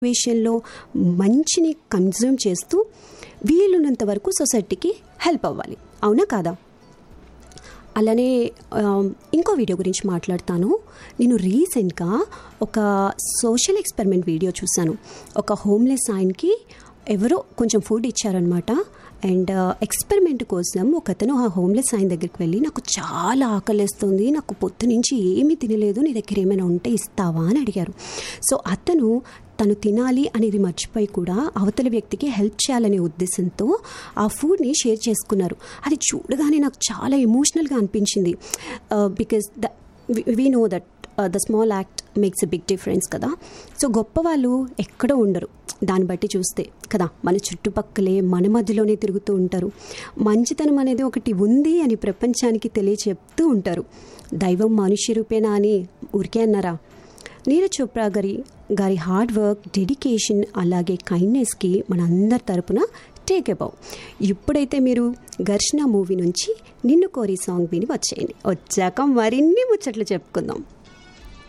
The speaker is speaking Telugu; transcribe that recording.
సిచ్యువేషన్లో మంచిని కన్జ్యూమ్ చేస్తూ వీలున్నంత వరకు సొసైటీకి హెల్ప్ అవ్వాలి అవునా కాదా అలానే ఆ, ఇంకో వీడియో గురించి మాట్లాడతాను నేను రీసెంట్గా ఒక సోషల్ ఎక్స్పెరిమెంట్ వీడియో చూశాను ఒక హోమ్లెస్ ఆయనకి ఎవరో కొంచెం ఫుడ్ ఇచ్చారనమాట అండ్ ఎక్స్పెరిమెంట్ కోసం ఒక అతను ఆ హోమ్లెస్ ఆయన దగ్గరికి వెళ్ళి నాకు చాలా ఆకలిస్తుంది నాకు పొద్దు నుంచి ఏమీ తినలేదు నీ దగ్గర ఏమైనా ఉంటే ఇస్తావా అని అడిగారు సో అతను తను తినాలి అనేది మర్చిపోయి కూడా అవతల వ్యక్తికి హెల్ప్ చేయాలనే ఉద్దేశంతో ఆ ఫుడ్ని షేర్ చేసుకున్నారు అది చూడగానే నాకు చాలా ఎమోషనల్గా అనిపించింది because the we know that the small act makes a big difference కదా సో గొప్ప వాళ్ళు ఎక్కడో ఉండరు దాన్ని బట్టి చూస్తే కదా మన చుట్టుపక్కలే మన మధ్యలోనే తిరుగుతూ ఉంటారు మంచితనం అనేది ఒకటి ఉంది అని ప్రపంచానికి తెలియచెప్తూ ఉంటారు దైవం మనుష్య రూపేనా అని ఊరికే అన్నారా నీరజ్ చోప్రా గారి గారి హార్డ్ వర్క్ డెడికేషన్ అలాగే కైండ్నెస్కి మనందరి తరపున టేక్ అబౌవ్ ఇప్పుడైతే మీరు ఘర్షణ మూవీ నుంచి నిన్ను కోరి సాంగ్ విని వచ్చేయండి వచ్చాక మరిన్ని ముచ్చట్లు చెప్పుకుందాం